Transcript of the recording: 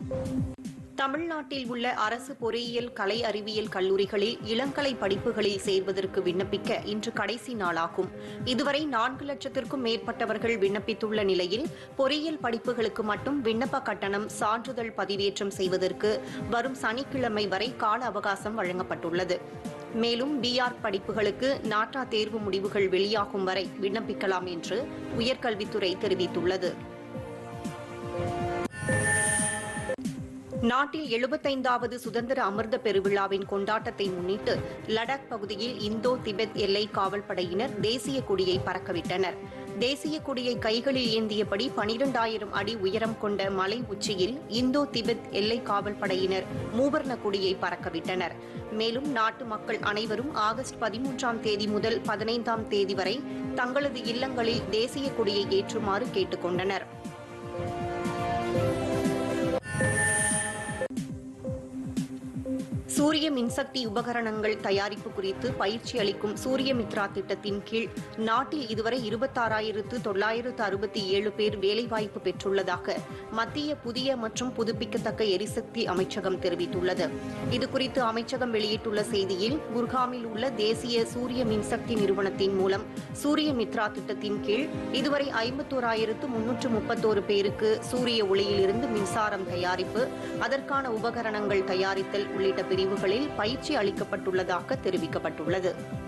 தமிழ்நாட்டில் உள்ள அரசு பொறியியல் கலை அறிவியல் கல்லூரிகளில் இளங்கலை படிப்புகளில் சேர்வதற்கு விண்ணப்பிக்க இன்று கடைசி நாளாகும் இதுவரை நான்கு லட்சத்திற்கும் மேற்பட்டவர்கள் விண்ணப்பித்துள்ள நிலையில் பொறியியல் படிப்புகளுக்கு மட்டும் விண்ணப்ப கட்டணம் சான்றிதழ் பதிவேற்றம் செய்வதற்கு வரும் சனிக்கிழமை வரை கால அவகாசம் வழங்கப்பட்டுள்ளது மேலும் பிஆர் படிப்புகளுக்கு நாட்டா தேர்வு முடிவுகள் வெளியாகும் வரை விண்ணப்பிக்கலாம் என்று உயர்கல்வித்துறை தெரிவித்துள்ளது நாட்டில் எழுபத்தைந்தாவது சுதந்திர அமிர்த பெருவிழாவின் கொண்டாட்டத்தை முன்னிட்டு லடாக் பகுதியில் இந்தோ திபெத் எல்லை காவல் படையினர் தேசிய கொடியை பறக்கவிட்டனர் தேசிய கொடியை கைகளில் ஏந்தியபடி பனிரெண்டாயிரம் அடி உயரம் கொண்ட மலை உச்சியில் இந்தோ திபெத் எல்லை காவல் படையினர் மூவர்ண கொடியை பறக்கவிட்டனர் மேலும் நாட்டு மக்கள் அனைவரும் ஆகஸ்ட் பதிமூன்றாம் தேதி முதல் பதினைந்தாம் தேதி வரை தங்களது இல்லங்களில் தேசிய கொடியை ஏற்றுமாறு கேட்டுக் கொண்டனர் சூரிய மின்சக்தி உபகரணங்கள் தயாரிப்பு குறித்து பயிற்சி அளிக்கும் சூரிய மித்ரா திட்டத்தின் கீழ் நாட்டில் இதுவரை இருபத்தாறாயிரத்து தொள்ளாயிரத்து அறுபத்தி ஏழு பேர் வேலைவாய்ப்பு பெற்றுள்ளதாக மத்திய புதிய மற்றும் புதுப்பிக்கத்தக்க எரிசக்தி அமைச்சகம் தெரிவித்துள்ளது இதுகுறித்து அமைச்சகம் வெளியிட்டுள்ள செய்தியில் குர்காமில் உள்ள தேசிய சூரிய மின்சக்தி நிறுவனத்தின் மூலம் சூரிய மித்ரா திட்டத்தின் கீழ் இதுவரை ஐம்பத்தோராயிரத்து முன்னூற்று முப்பத்தோரு பேருக்கு சூரிய ஒளியிலிருந்து மின்சாரம் தயாரிப்பு அதற்கான உபகரணங்கள் தயாரித்தல் உள்ளிட்ட பிரிவுகளில் பயிற்சி அளிக்கப்பட்டுள்ளதாக தெரிவிக்கப்பட்டுள்ளது